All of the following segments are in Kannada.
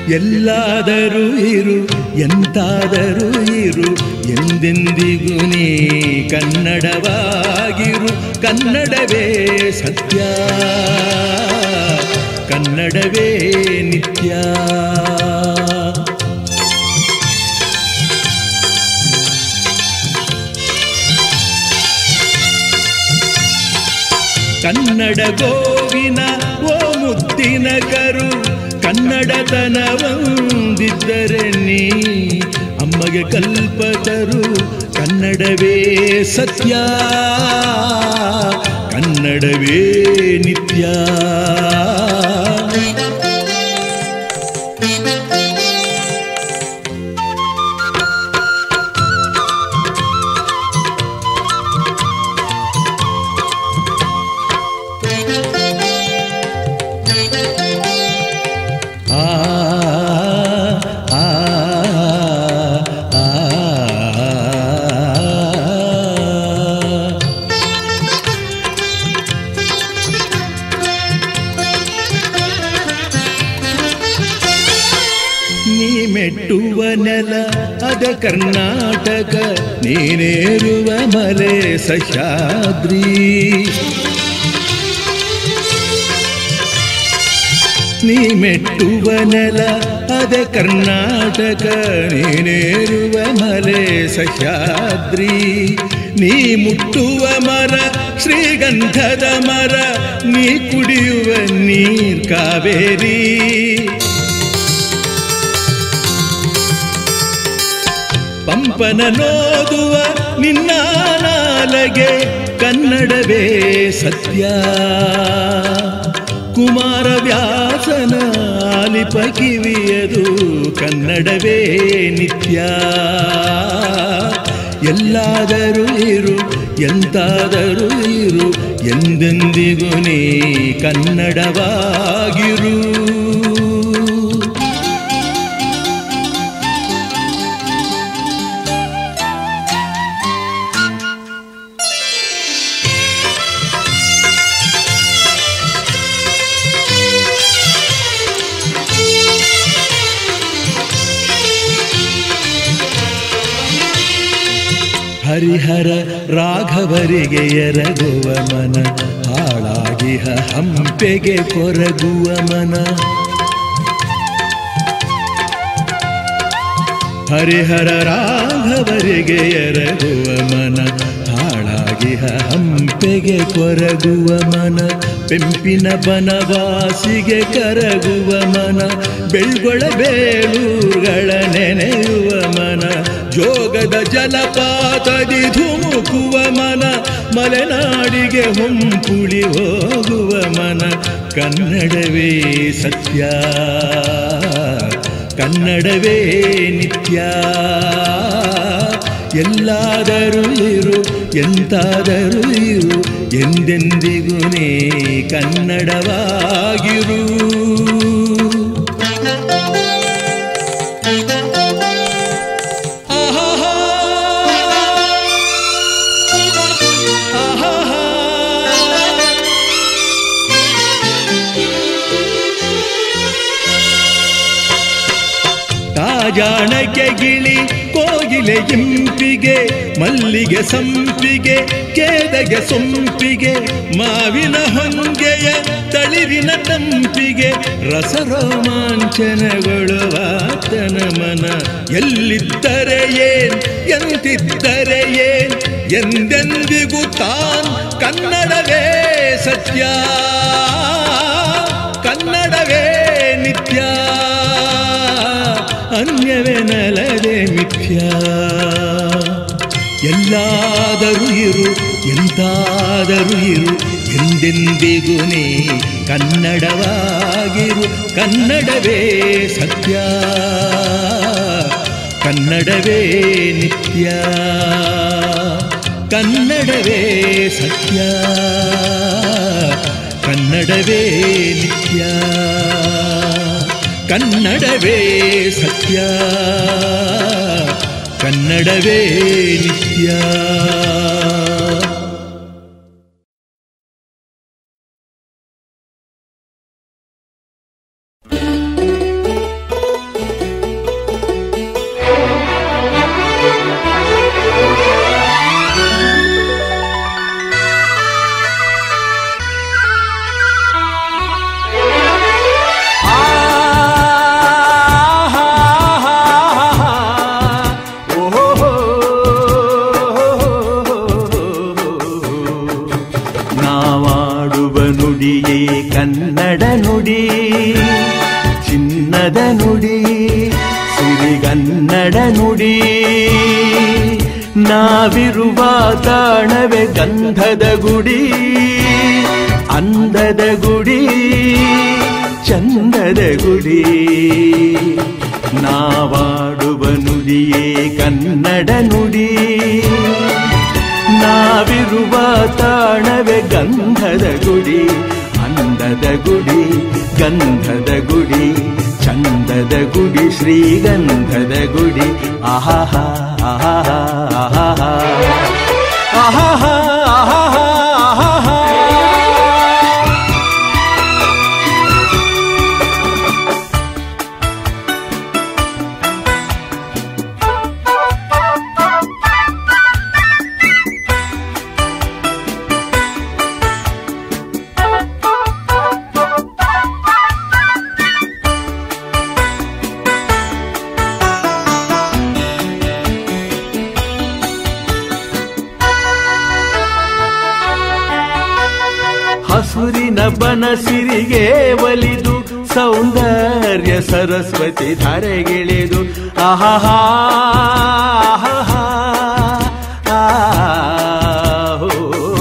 ಎಲ್ಲಾದರೂ ಇರು ಎಂತಾದರೂ ಇರು ಎಂದೆಂದಿಗೂ ನೀ ಕನ್ನಡವಾಗಿರು ಕನ್ನಡವೇ ಸತ್ಯ ಕನ್ನಡವೇ ನಿತ್ಯ ಕನ್ನಡ ಗೋವಿನ ಓ ಮುತ್ತಿನ ಕರು ಕನ್ನಡತನವಂದಿದ್ದರೆ ನೀ ಅಮ್ಮಗೆ ಕಲ್ಪತರು ಕನ್ನಡವೇ ಸತ್ಯ ಕನ್ನಡವೇ ನಿತ್ಯ ಆ ಆ ಆ ಆ ನೀ ಮೆಟ್ಟುವ ನೆಲ ಅದ ಕರ್ನಾಟಕ ನೀನೇರುವ ಮಲೆ ಸಹ್ಯಾದ್ರಿ ನೀ ಮೆಟ್ಟುವ ನೆಲ ಅದ ಕರ್ನಾಟಕ ನೀನೇರುವ ಮಲೆ ಸಹ್ಯಾದ್ರಿ ನೀ ಮುಟ್ಟುವ ಮರ ಶ್ರೀಗಂಧದ ಮರ ನೀ ಕುಡಿಯುವ ನೀರ್ ಕಾವೇರಿ ಪಂಪನ ನೋದುವ ನಿನ್ನ ನಾಲಗೆ ಕನ್ನಡವೇ ಸತ್ಯ ಕುಮಾರ ವ್ಯಾಸನ ಆಲಿಪ ಕಿವಿಯದು ಕನ್ನಡವೇ ನಿತ್ಯ ಎಲ್ಲಾದರೂ ಇರು ಎಂತಾದರೂ ಇರು ಎಂದೆಂದಿಗೂ ನೀ ಕನ್ನಡವಾಗಿರು ಹರಿಹರ ರಾಘವರಿಗೆ ಎರಗುವ ಮನ ಹಾಳಾಗಿಹ ಹಂಪೆಗೆ ಕೊರಗುವ ಮನ ಹರಿಹರ ರಾಘವರಿಗೆ ಎರಗುವ ಮನ ಹಾಳಾಗಿಹ ಹಂಪೆಗೆ ಕೊರಗುವ ಮನ ಪೆಂಪಿನ ಬನವಾಸಿಗೆ ಕರಗುವ ಮನ ಬೆಳ್ಗೊಳ ಬೇಳೂರುಗಳ ನೆನೆಯುವ ಮನ ಜೋಗದ ಜಲಪಾತದಿ ಧುಮುಕುವ ಮನ ಮಲೆನಾಡಿಗೆ ಹೊಂಪುಳಿ ಹೋಗುವ ಮನ ಕನ್ನಡವೇ ಸತ್ಯ ಕನ್ನಡವೇ ನಿತ್ಯ ಎಲ್ಲಾದರೂ ಇರು ಎಂತಾದರೂ ಇರು ಎಂದೆಂದಿಗೂ ನೀ ಕನ್ನಡವಾಗಿರು ಆಹಾಹಾ. ಆಹಾಹಾ. ಕಾಜಾಣಕ್ಕೆ ಗಿಳಿ ಕೋಗಿಲೆ ಇಂಪಿಗೆ ಮಲ್ಲಿಗೆ ಸಂಪಿಗೆ ಕೇದಗೆ ಸೊಂಪಿಗೆ ಮಾವಿನ ಹೊಂಗೆಯ ತಳಿರಿನ ತಂಪಿಗೆ ರಸರೋಮಾಂಚನಗೊಳ್ಳುವಾತನ ಮನ ಎಲ್ಲಿದ್ದರೆ ಏನ್ ಎಂತಿದ್ದರೆ ಏನ್ ಎಂದೆಂದಿಗೂ ತಾನ್ ಕನ್ನಡವೇ ಸತ್ಯ ಕನ್ನಡವೇ ನಿತ್ಯ ಅನ್ಯವೆನಲದೆ ಮಿಥ್ಯ ಎಲ್ಲಾದರೂ ಇರು ಎಂತಾದರೂ ಇರು ಎಂದೆಂದಿಗೂ ನೀ ಕನ್ನಡವಾಗಿರು ಕನ್ನಡವೇ ಸತ್ಯ ಕನ್ನಡವೇ ನಿತ್ಯ ಕನ್ನಡವೇ ಸತ್ಯ ಕನ್ನಡವೇ ನಿತ್ಯ ಕನ್ನಡವೇ ಸತ್ಯ ಕನ್ನಡವೇ ನಿತ್ಯ ಕನ್ನಡ ನುಡಿ ನಾವಿರುವ ತಾಣವೇ ಗಂಧದ ಗುಡಿ ಅಂದದ ಗುಡಿ ಚಂದದ ಗುಡಿ ನಾವಾಡುವ ನುಡಿಯೇ ಕನ್ನಡ ನುಡಿ ನಾವಿರುವ ತಾಣವೇ ಗಂಧದ ಗುಡಿ ಅಂದದ ಗುಡಿ ಗಂಧದ ಗುಡಿ ಚಂದದ ಗುಡಿ ಶ್ರೀಗಂಧದ ಗುಡಿ ಆಹಾ ಆಹಾ ಆಹಾ ಆಹಾ ಆಹಾ ಹಸುರಿನ ಬನಸಿರಿಗೆ ಒಲಿದು ಸೌಂದರ್ಯ ಸರಸ್ವತಿ ಧರೆಗಿಳಿದು ಆಹಾ ಆಹಾ ಆಹೋ.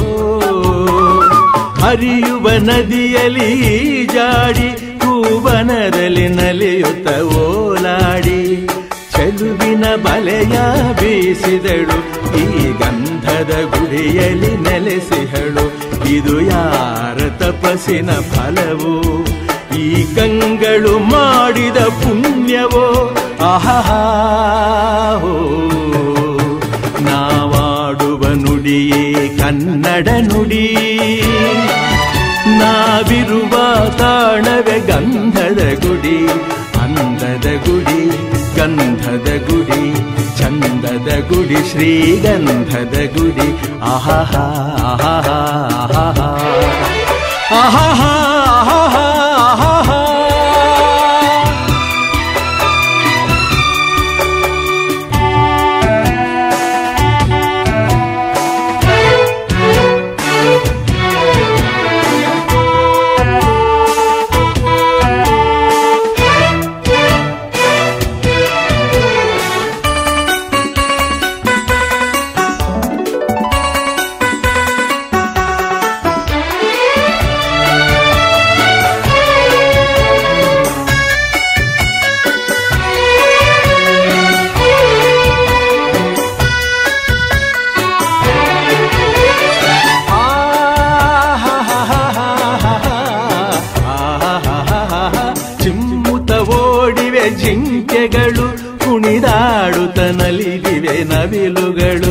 ಹರಿಯುವ ನದಿಯಲ್ಲಿ ಜಾಡಿ ಕೂವನದಲ್ಲಿ ನಲಿಯುತ್ತ ಓಲಾಡಿ ಚೆಲುವಿನ ಬಲೆಯ ಬೀಸಿದಳು ಈ ಗಂಧದ ಗುಡಿಯಲ್ಲಿ ನೆಲೆಸಿಹಳು ಇದು ಯಾರ ತಪಸ್ಸಿನ ಫಲವೋ ಈ ಗಂಗಳು ಮಾಡಿದ ಪುಣ್ಯವೋ ಆಹಾ ನಾವಾಡುವ ನುಡಿಯೇ ಕನ್ನಡ ನುಡಿ ನಾವಿರುವ ತಾಣವೇ ಗಂಧದ ಗುಡಿ ಅಂದದ ಗುಡಿ ಗಂಧದ ಗುಡಿ ಚಂದದ ಗುಡಿ ಶ್ರೀಗಂಧದ ಗುಡಿ ಆಹಾ ಆಹಾ ಆಹಾ ಆಹಾ ಆಹಾ ಚಿಮ್ಮುತ ಓಡಿವೆ ಜಿಂಕೆಗಳು ಕುಣಿದಾಡುತ್ತ ನಲಿದಿವೆ ನವಿಲುಗಳು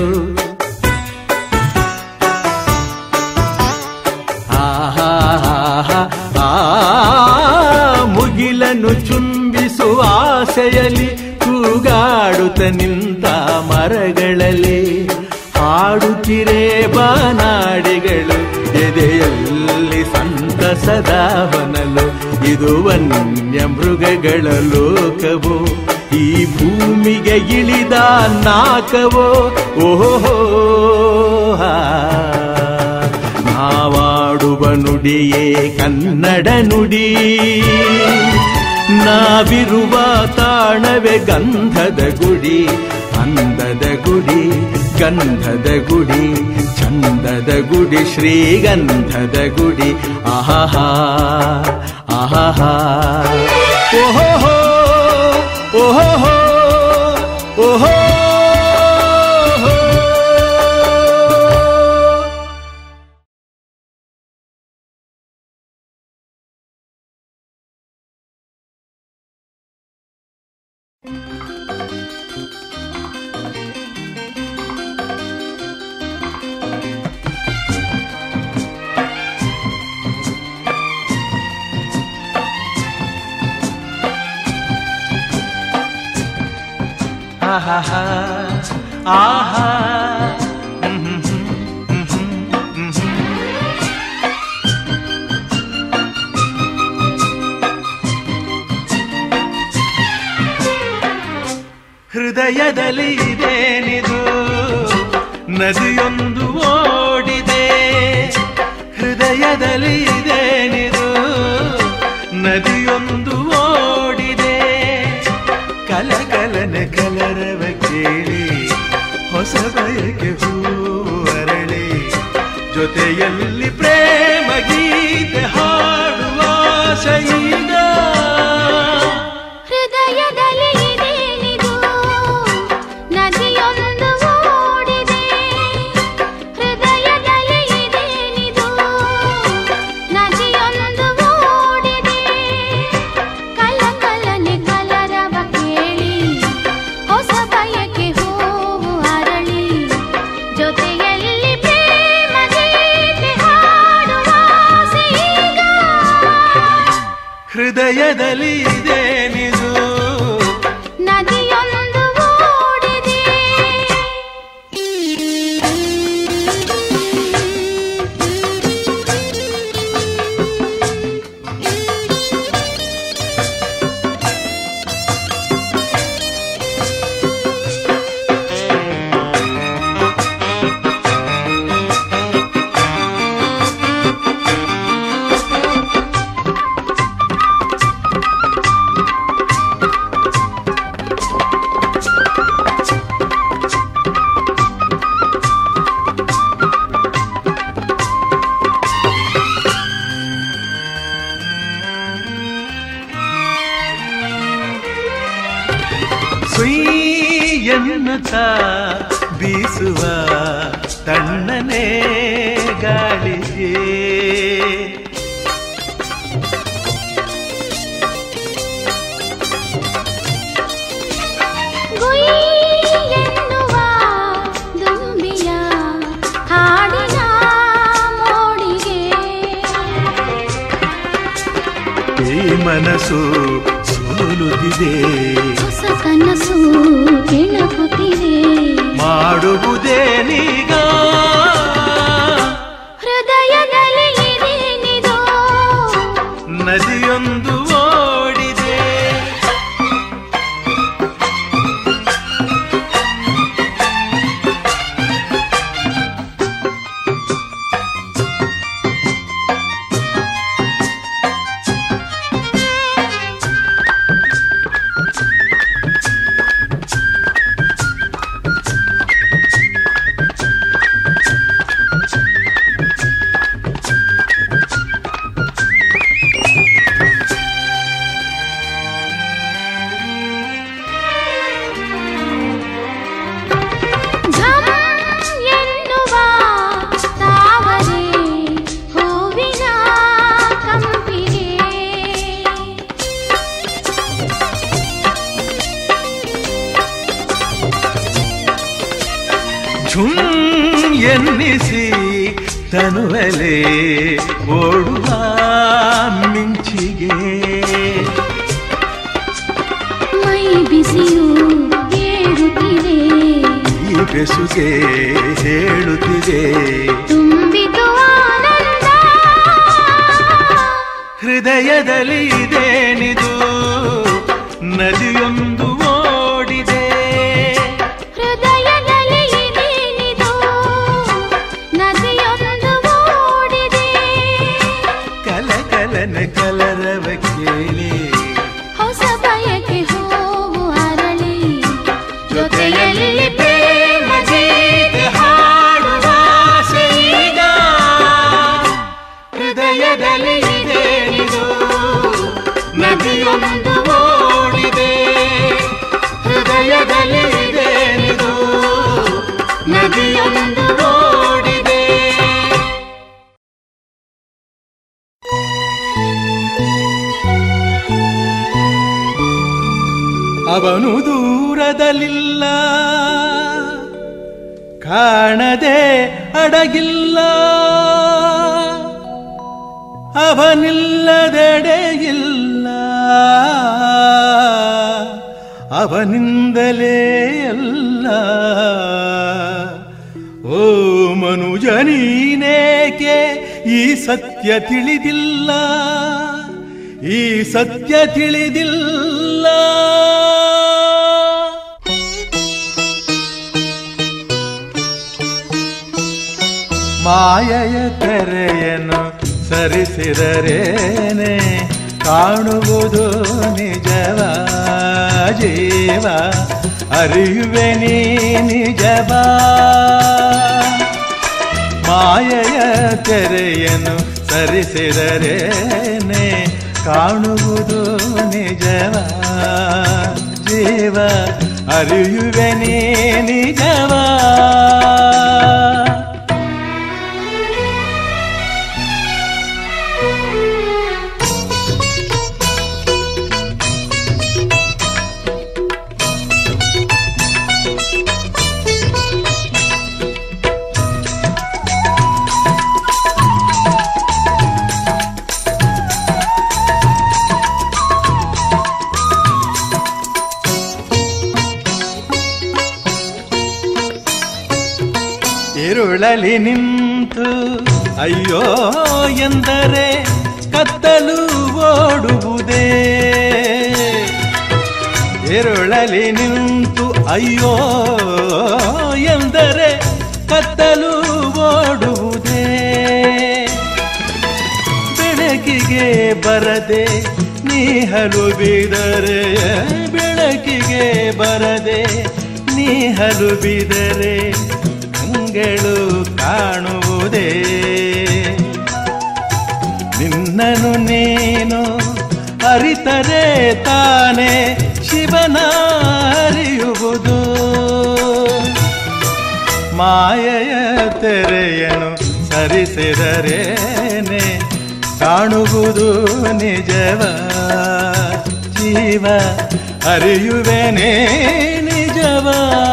ಆಹಾಹಾಹಾ, ಆ ಮುಗಿಲನ್ನು ಚುಂಬಿಸುವ ಆಸೆಯಲ್ಲಿ ಕೂಗಾಡುತ್ತ ನಿಂತ ಮರಗಳಲ್ಲಿ ಹಾಡುತ್ತಿರೇ ಬಾನಾಡಿಗಳು ಎದೆಯಲ್ಲಿ ಸಂತಸದ ಹೊನಲು ಇದು ವನ್ಯ ಮೃಗಗಳ ಲೋಕವೋ ಈ ಭೂಮಿಗೆ ಇಳಿದ ನಾಕವೋ ಓಹೋ ನಾವಾಡುವ ನುಡಿಯೇ ಕನ್ನಡ ನುಡಿ ನಾವಿರುವ ತಾಣವೇ ಗಂಧದ ಗುಡಿ ಅಂದದ ಗುಡಿ ಗಂಧದ ಗುಡಿ ಚಂದದ ಗುಡಿ ಶ್ರೀಗಂಧದ ಗುಡಿ ಆಹಾ ಆಹಾ ಓಹೋ ಓಹೋ ಓಹೋ ಆಹಾ ಆಹಾ ಹೃದಯದಲ್ಲಿ ಇದೇನಿದು ನದಿಯೊಂದು ಓಡಿದೆ ಹೃದಯದಲ್ಲಿ ಇದೇನಿದು ನದಿಯೊಂದು ಓಡಿದೆ ಕಲಕಲನೆ ಕಲರವ ಕೇಳಿ ಹೊಸ ಬಯಕೆ ಹೂ ಅರಳಿ ಜೊತೆಯಲ್ಲಿ ಪ್ರೇಮ ಗೀತೆ ಹಾಡುವ ಶೈದ ಹೃದಯದಲ್ಲಿ ಇದೇನಿದು ನದಿಯೊಂದು ಓಡಿದೆ ಹೃದಯದಲ್ಲಿ ಇದೇನಿದು ನದಿಯೊಂದು ಓಡಿದೆ ಕಲ ಕಲನೆ ಕಲರವ ಕೇಳಿ ಹೊಸ ಬಯಕೆ ಹೂವು ಅರಳಿ ಜೊತೆಯಲ್ಲಿ ಪ್ರೇಮ ಗೀತೆ ಹಾಡುವ ಆಸೆಯೀಗ. ಹೃದಯದಲ್ಲಿ ಇದೇನಿದು ನದಿಯೊಂದು ಓಡಿದೆ ಸುಯ್ ಎನ್ನುತ್ತ ಬೀಸುವ ತಣ್ಣನೆ ಗಾಳಿಗೆ ಗುಯ್ ಎನ್ನುವ ದುಂಬಿಯ ಹಾಡಿನ ಮೋಡಿಗೆ ಈ ಮನಸ್ಸು ಸೋಲುತ್ತಿದೆ ಹೊಸ ಕನಸು ಕೆಳಗುತ್ತಿದೆ ಮಾಡುವುದೇನೀಗ ಹೃದಯದಲ್ಲಿ ಇದೇನಿದೋ ನದಿಯೊಂದು ಓಡಿದೆ ಘಮ್ ಎನ್ನುವ ತಾವರೆ ಹೂವಿನ ಕಂಪಿಗೆ ಝುಮ್ ಎನ್ನಿಸಿ ತನುವಲೆ ಓಡುವ ಮಿಂಚಿಗೆ ಮೈ ಬಿಸಿಯು ಏರುತ್ತಿದೆ ಈ ಬೆಸುಗೆ ಹೇಳುತ್ತಿದೆ ತುಂಬಿತು ಆನಂದ ಹೃದಯದಲ್ಲಿ ಇದೇನಿದು ನದಿಯೊಂದು ಓಡಿದೆ ಹೃದಯದಲ್ಲಿ ಇದೇನಿದು ನದಿಯೊಂದು ಓಡಿದೆ ಕಲಕಲನ ಕಲರವ ಕೇಳಿ ಹೊಸ ಬಯಕೆ ಹೂವು ಅರಳಿ ಜೊತೆಯಲ್ಲಿ ಪ್ರೇಮ ಗೀತೆ ಹಾಡುವ ಆಸೆಯೀಗ. ಹೃದಯದಲ್ಲಿ ಇದೇನಿದು ನದಿಯೊಂದು ಓಡಿದೆ ಹೃದಯದಲ್ಲಿ ಇದೇನಿದು ನದಿಯೊಂದು ಓಡಿದೆ ಅವನು ದೂರದಲ್ಲಿಲ್ಲ ಕಾಣದೆ ಅಡಗಿಲ್ಲ ಅವನಿಲ್ಲದೆಡೆಯಿಲ್ಲ ಅವನಿಂದಲೇ ಅಲ್ಲ ಓ ಮನುಜ ನೀನೇಕೆ ಈ ಸತ್ಯ ತಿಳಿದಿಲ್ಲ ಈ ಸತ್ಯ ತಿಳಿದಿಲ್ಲ ಮಾಯೆಯ ತೆರೆಯನ್ನು ಸರಿಸಿದರೇನೆ ಕಾಣುವುದು ನಿಜವ ಜೀವ ಅರಿಯುವೆ ನೀ ನಿಜವ ಮಾಯೆಯ ತೆರೆಯನ್ನು ಸರಿಸಿದರೇನೆ ಕಾಣುವುದು ನಿಜವ ಜೀವ ಅರಿಯುವೆ ನೀ ನಿಜವ ಇರುಳಲಿ ನಿಂತು ಅಯ್ಯೋ ಎಂದರೆ ಕತ್ತಲು ಓಡುವುದೇ ಇರುಳಲಿ ನಿಂತು ಅಯ್ಯೋ ಎಂದರೆ ಕತ್ತಲು ಓಡುವುದೇ ಬೆಳಕಿಗೆ ಬರದೆ ನೀಹಲು ಬಿದರೆ ಬೆಳಕಿಗೆ ಬರದೆ ನೀಹಲು ಬಿದರೆ ಕಂಗಳು ಕಾಣುವುದೇ ನಿನ್ನನು ನೀನು ಅರಿತರೆ ತಾನೇ ಶಿವನ ಅರಿಯುವುದು ಮಾಯೆಯ ತೆರೆಯನು ಸರಿಸಿದರೇನೆ ಕಾಣುವುದು ನಿಜವ ಜೀವ ಅರಿಯುವೆನೇ ನಿಜವ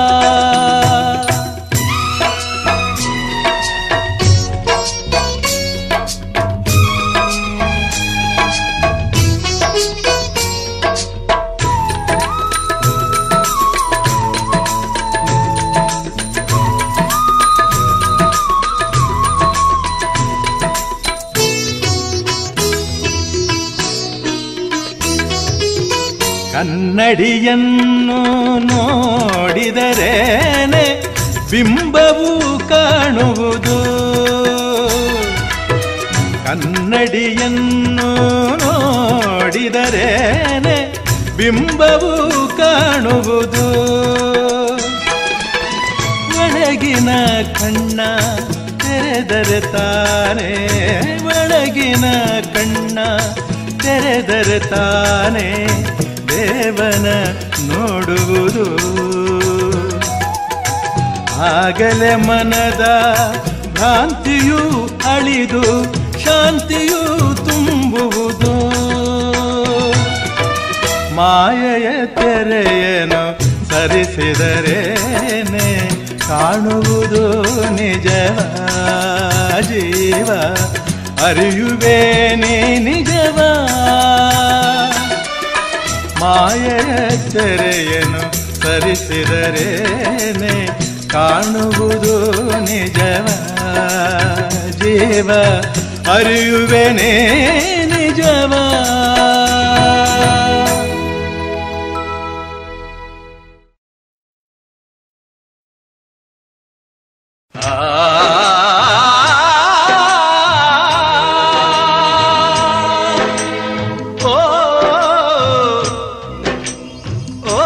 ಕನ್ನಡಿಯನ್ನು ನೋಡಿದರೇನೆ ಬಿಂಬವು ಕಾಣುವುದು ಕನ್ನಡಿಯನ್ನು ನೋಡಿದರೇನೆ ಬಿಂಬವು ಕಾಣುವುದು ಒಳಗಿನ ಕಣ್ಣ ತೆರೆದರೆ ತಾನೇ ಒಳಗಿನ ಕಣ್ಣ ತೆರೆದರೆ ತಾನೇ ದೇವನ ನೋಡುವುದು ಆಗಲೇ ಮನದ ಭ್ರಾಂತಿಯು ಅಳಿದು ಶಾಂತಿಯು ತುಂಬುವುದು ಮಾಯೆಯ ತೆರೆಯನು ಸರಿಸಿದರೇನೆ ಕಾಣುವುದು ನಿಜವ ಜೀವ ಅರಿಯುವೇನೆ ನಿಜವ ಮಾಯೆಯ ತೆರೆಯನು ಸರಿಸಿದರೇನೆ ಕಾಣುವುದು ನಿಜವ ಜೀವ ಅರಿಯುವೆನೇ ನಿಜವ ಓ ಓ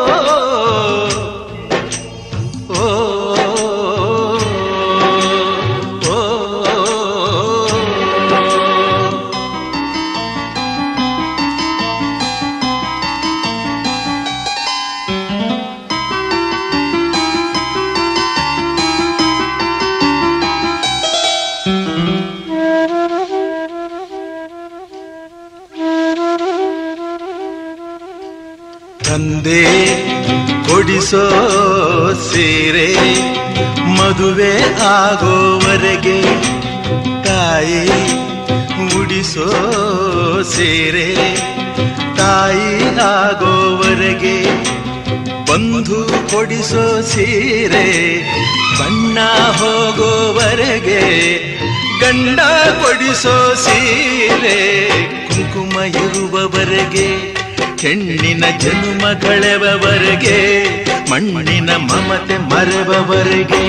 ತಂದೆ ಕೊಡಿಸೋ ಸೀರೆ ಮದುವೆ ಆಗೋವರೆಗೆ ತಾಯಿ ಉಡಿಸೋ ಸೀರೆ ತಾಯಿ ಆಗೋವರೆಗೆ ಬಂಧು ಕೊಡಿಸೋ ಸೀರೆ ಬಣ್ಣ ಹೋಗೋವರೆಗೆ ಗಂಡ ಕೊಡಿಸೋ ಸೀರೆ ಕುಂಕುಮ ಇರುವವರೆಗೆ ಹೆಣ್ಣಿನ ಜನ್ಮ ಕಳೆವವರೆಗೆ ಮಣ್ಣಿನ ಮಮತೆ ಮರೆವವರೆಗೆ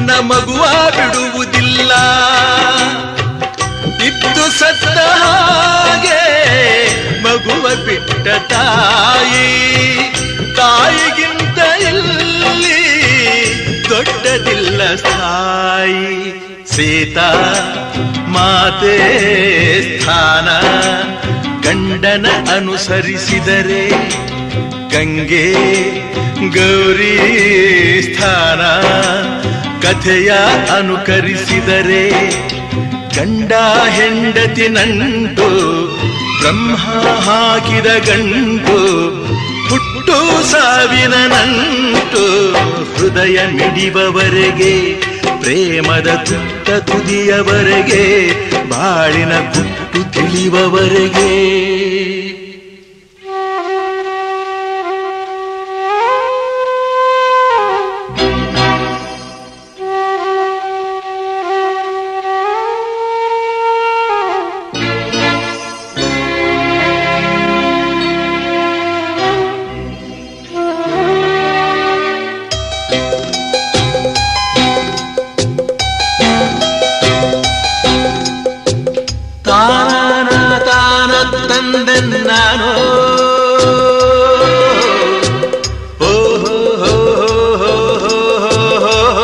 ಅಮ್ಮನ ಮಗುವ ಬಿಡುವುದಿಲ್ಲ ಇದ್ದು ಸತ್ತ ಹಾಗೆ ಮಗುವ ಬಿಟ್ಟ ತಾಯಿ ತಾಯಿಗಿಂತ ಇಲ್ಲಿ ದೊಡ್ಡದಿಲ್ಲ ಸ್ಥಾಯಿ ಸೀತಾ ಮಾತೆ ಸ್ಥಾನ ಗಂಡನ ಅನುಸರಿಸಿದರೆ ಗಂಗೆ ಗೌರಿ ಸ್ಥಾನ ಕಥೆಯ ಅನುಕರಿಸಿದರೆ ಗಂಡ ಹೆಂಡತಿ ನಂಟು ಬ್ರಹ್ಮ ಹಾಕಿದ ಗಂಟು ಹುಟ್ಟು ಸಾವಿನ ನಂಟು ಹೃದಯ ಮಿಡಿಬವರೆಗೆ ಪ್ರೇಮದ ತುತ್ತ ತುದಿಯವರೆಗೆ ಬಾಳಿನ ಗುಟ್ಟು ತಿಳಿಯುವವರೆಗೆ ತಾನ ತಾನ ತಂದೆ ನಾನು ಓ ಹೋ ಹೋ ಹೋ ಹೋ ಹೋ ಹೋ.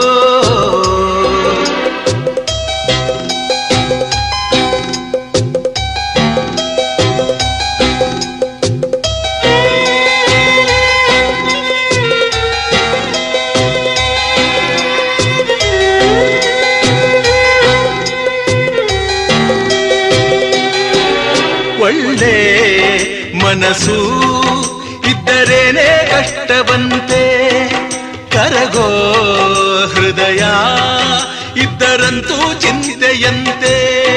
ಒಳ್ಳೆ ಮನಸ್ಸು ಇದ್ದರೇನೆ ಕಷ್ಟವಂತೆ ಕರಗೋ ಹೃದಯ ಇದ್ದರಂತೂ ಚಿಂತೆಯಂತೆ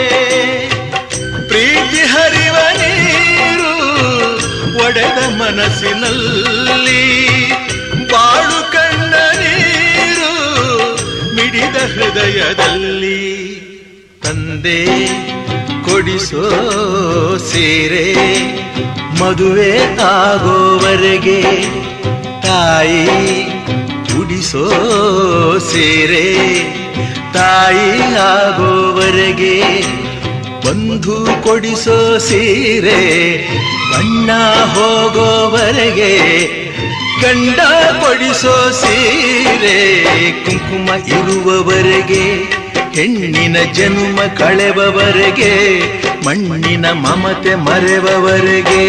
ಪ್ರೀತಿ ಹರಿವ ನೀರು ಒಡೆದ ಮನಸ್ಸಿನಲ್ಲಿ ಬಾಳು ಕಣ್ಣ ನೀರು ಮಿಡಿದ ಹೃದಯದಲ್ಲಿ ತಂದೆ ಕೊಡಿಸೋ ಸೀರೆ ಮದುವೆ ಆಗೋವರೆಗೆ ತಾಯಿ ಉಡಿಸೋ ಸೀರೆ ತಾಯಿ ಆಗೋವರೆಗೆ ಬಂಧು ಕೊಡಿಸೋ ಸೀರೆ ಬಣ್ಣ ಹೋಗೋವರೆಗೆ ಗಂಡ ಕೊಡಿಸೋ ಸೀರೆ ಕುಂಕುಮ ಇರುವವರೆಗೆ ಹೆಣ್ಣಿನ ಜನ್ಮ ಕಳೆವವರೆಗೆ ಮಣ್ಣಿನ ಮಮತೆ ಮರೆವವರೆಗೆ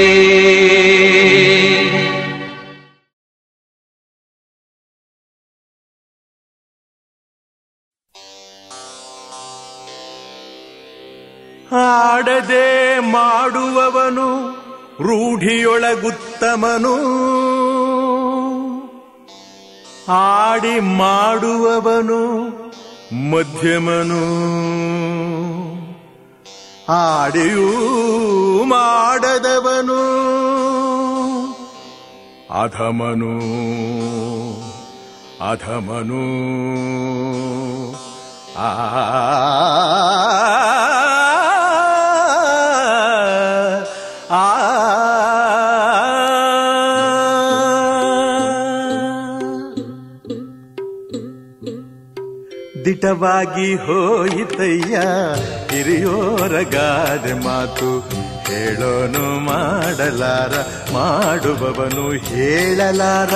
ಆಡದೆ ಮಾಡುವವನು ರೂಢಿಯೊಳಗುತ್ತಮನು ಆಡಿ ಮಾಡುವವನು ಮಧ್ಯಮನು ಆಡಿಯೂ ಮಾಡದವನು ಅಧಮನು ಅಧಮನು ಆ ಆ ದಿಟವಾಗಿ ಹೋಯಿತಯ್ಯ ಹಿರಿಯೋರ ಗಾದೆ ಮಾತು ಹೇಳೋನು ಮಾಡಲಾರ ಮಾಡುವವನು ಹೇಳಲಾರ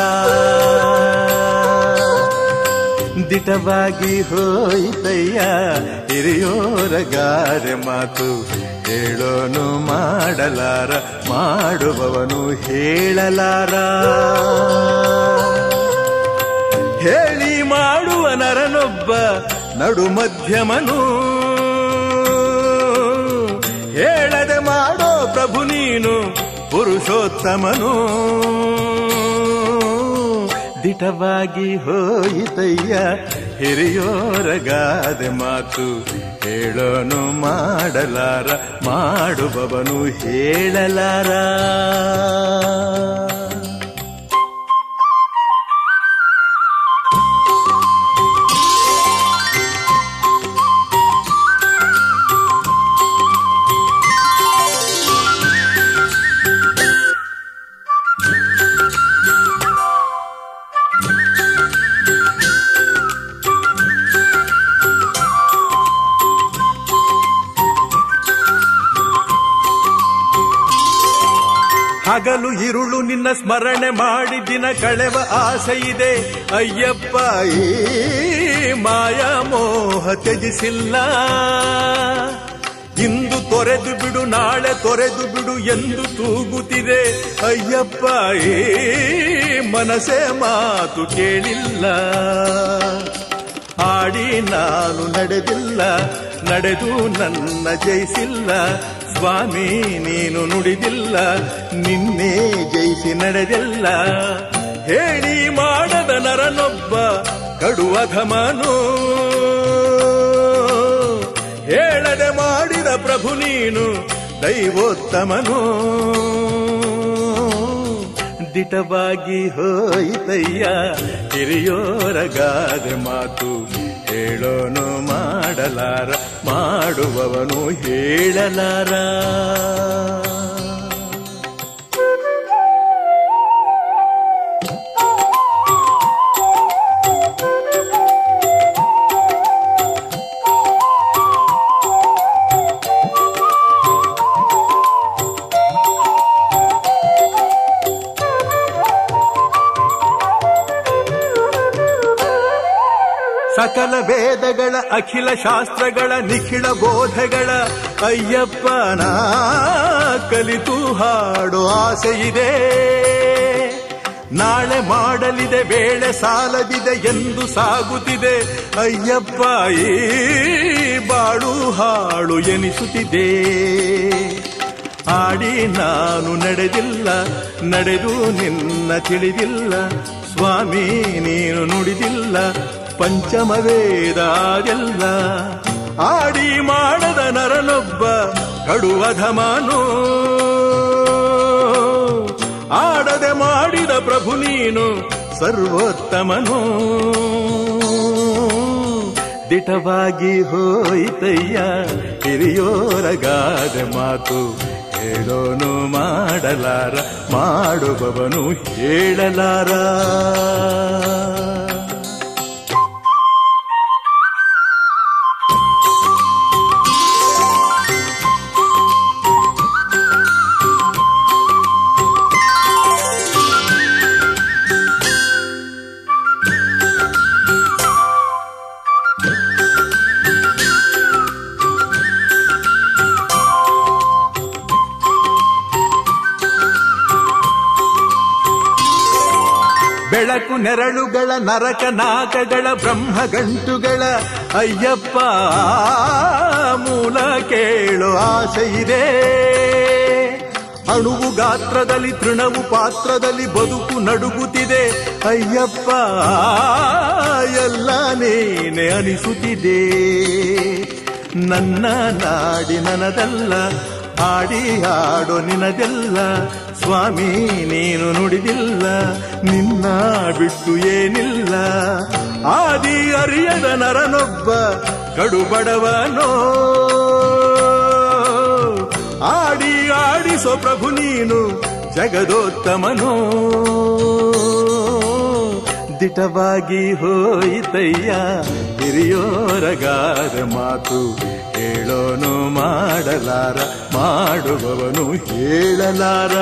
ದಿಟವಾಗಿ ಹೋಯಿತಯ್ಯ ಹಿರಿಯೋರ ಗಾದೆ ಮಾತು ಹೇಳೋನು ಮಾಡಲಾರ ಮಾಡುವವನು ಹೇಳಲಾರ ಹೇಳಿ ಮಾಡುವ ನರನೊಬ್ಬ ನಡು ಮಧ್ಯಮನು ಹೇಳದೆ ಮಾಡೋ ಪ್ರಭು ನೀನು ಪುರುಷೋತ್ತಮನು ದಿಟವಾಗಿ ಹೋಯಿತಯ್ಯ ಹಿರಿಯೋರ ಗಾದೆ ಮಾತು ಹೇಳೋನು ಮಾಡಲಾರ ಮಾಡುವವನು ಹೇಳಲಾರ ಹಗಲು ಇರುಳು ನಿನ್ನ ಸ್ಮರಣೆ ಮಾಡಿ ದಿನ ಕಳೆವ ಆಸೆ ಇದೆ ಅಯ್ಯಪ್ಪ ಈ ಮಾಯ ಮೋಹ ತ್ಯಜಿಸಿಲ್ಲ ಇಂದು ತೊರೆದು ಬಿಡು ನಾಳೆ ತೊರೆದು ಬಿಡು ಎಂದು ತೂಗುತ್ತಿದೆ ಅಯ್ಯಪ್ಪ ಈ ಮನಸೆ ಮಾತು ಕೇಳಿಲ್ಲ ಆಡಿ ನಾನು ನಡೆದಿಲ್ಲ ನಡೆದು ನನ್ನ ಜಯಿಸಿಲ್ಲ ಸ್ವಾಮಿ ನೀನು ನುಡಿದಿಲ್ಲ ನಿನ್ನೆ ಜಯಿಸಿ ನಡೆದಿಲ್ಲ ಹೇಳಿ ಮಾಡದ ನರನೊಬ್ಬ ಕಡುವಧಮನು ಹೇಳದೆ ಮಾಡಿದ ಪ್ರಭು ನೀನು ದೈವೋತ್ತಮನು ದಿಟವಾಗಿ ಹೋಯಿತಯ್ಯ ಹಿರಿಯೋರಗಾದೆ ಮಾತು ಹೇಳೋನು ಮಾಡಲಾರ ಮಾಡುವವನು ಹೇಳಲಾರ ಸಕಲ ವೇದಗಳ ಅಖಿಲ ಶಾಸ್ತ್ರಗಳ ನಿಖಿಳ ಬೋಧಗಳ ಅಯ್ಯಪ್ಪನ ಕಲಿತು ಹಾಡು ಆಸೆ ಇದೆ ನಾಳೆ ಮಾಡಲಿದೆ ವೇಳೆ ಸಾಲದಿದೆ ಎಂದು ಸಾಗುತ್ತಿದೆ ಅಯ್ಯಪ್ಪ ಈ ಬಾಳು ಹಾಳು ಎನಿಸುತ್ತಿದೆ ಆಡಿ ನಾನು ನಡೆದಿಲ್ಲ ನಡೆದು ನಿನ್ನ ತಿಳಿದಿಲ್ಲ ಸ್ವಾಮಿ ನೀನು ನುಡಿದಿಲ್ಲ ಪಂಚಮ ವೇದ ಅದೆಲ್ಲ ಆಡಿ ಮಾಡದ ನರನೊಬ್ಬ ಕಡುವಧಮನು ಆಡದೆ ಮಾಡಿದ ಪ್ರಭು ನೀನು ಸರ್ವೋತ್ತಮನು ದಿಟವಾಗಿ ಹೋಯಿತಯ್ಯ ಹಿರಿಯೋರಗಾದ ಮಾತು ಹೇಳೋನು ಮಾಡಲಾರ ಮಾಡುವವನು ಹೇಳಲಾರ ಬೆಳಕು ನೆರಳುಗಳ ನರಕ ನಾಕಗಳ ಬ್ರಹ್ಮ ಗಂಟುಗಳ ಅಯ್ಯಪ್ಪ ಮೂಲ ಕೇಳು ಆಸೆ ಇದೆ ಅಣುವು ಗಾತ್ರದಲ್ಲಿ ತೃಣವು ಪಾತ್ರದಲ್ಲಿ ಬದುಕು ನಡುಗುತ್ತಿದೆ ಅಯ್ಯಪ್ಪ ಎಲ್ಲ ನೀನೆ ಅನಿಸುತ್ತಿದೆ ನನ್ನ ನಾಡಿ ನನದಲ್ಲ ಆಡಿ ಆಡೋ ನಿನದೆಲ್ಲ ಸ್ವಾಮಿ ನೀನು ನುಡಿದಿಲ್ಲ ನಿನ್ನ ಬಿಟ್ಟು ಏನಿಲ್ಲ ಆದಿ ಅರಿಯದ ನರನೊಬ್ಬ ಕಡುಬಡವನೋ ಆಡಿ ಆಡಿಸೋ ಪ್ರಭು ನೀನು ಜಗದೋತ್ತಮನೋ ದಿಟವಾಗಿ ಹೋಯಿತಯ್ಯ ಹಿರಿಯೋರಗಾದ ಮಾತು ಹೇಳೋನು ಮಾಡಲಾರ ಮಾಡುವವನು ಹೇಳಲಾರ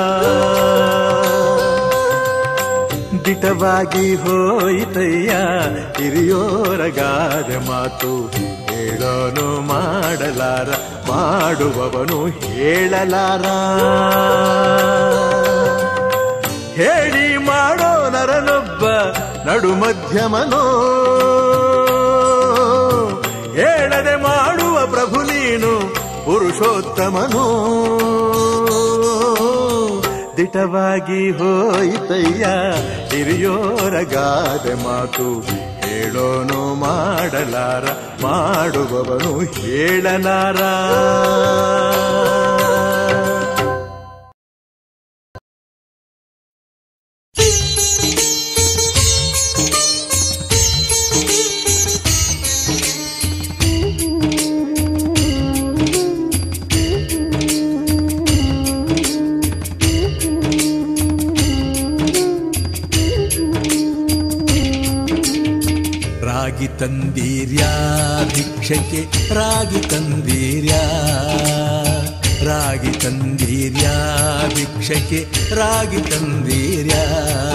ದಿಟವಾಗಿ ಹೋಯಿತಯ್ಯ ಹಿರಿಯೋರಗಾದ ಮಾತು ಹೇಳೋನು ಮಾಡಲಾರ ಮಾಡುವವನು ಹೇಳಲಾರ ಹೇಳಿ ಮಾಡೋ ನರನೊಬ್ಬ ನಡು ಮಧ್ಯಮನೋ ಹೇಳದೆ ಮಾಡುವ ಪ್ರಭು ನೀನು ಪುರುಷೋತ್ತಮನೋ ದಿಟವಾಗಿ ಹೋಯಿತಯ್ಯ ಹಿರಿಯೋರಗಾದೆ ಮಾತು ಹೇಳೋನು ಮಾಡಲಾರ ಮಾಡುವವನು ಹೇಳಲಾರ ರಾಗಿ ತಂದೀರ್ಯಾ ಭಿಕ್ಷಕ್ಕೆ ರಾಗಿ ತಂದೀರ್ಯಾ ರಾಗಿ ತಂದೀರ್ಯಾ ಭಿಕ್ಷಕ್ಕೆ ರಾಗಿ ತಂದೀರ್ಯಾ